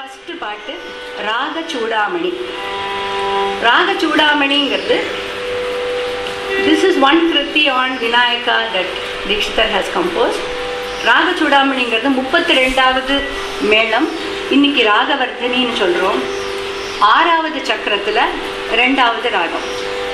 first பாட்டு ராக சூடாமணி ராக சூடாமணிங்கிறது this is one kriti on Vinayaka that Dikshitar has compose Raga சூடாமணிங்கிறது முப்பத்தி ரெண்டாவது மேளம் இன்னைக்கு ராகவர்தனின்னு சொல்கிறோம் ஆறாவது சக்கரத்தில் ரெண்டாவது ராகம்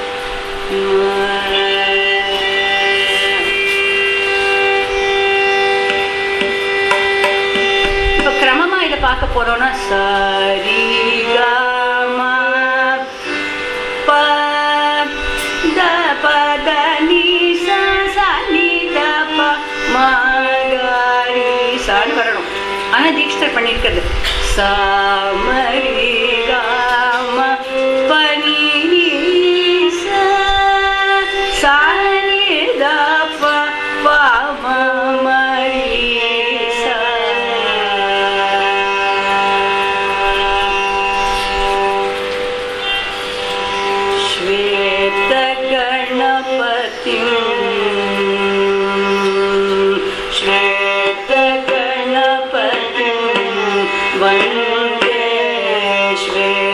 இப்போ கிரமமாக இதை பார்க்க போறோம்னா சரி கமா ப த ப த நீ ச ச நீ த ப ம க ரி சான்னு வரணும் ஆனால் தீக்ஷிதர் பண்ணியிருக்கிறது ச ம ரி க ம ப நீ நீ ச ச நீ த ப ப ம ம ரி ச श्वेतगणपतिं श्वेतगणपतिं वन्दे श्वेत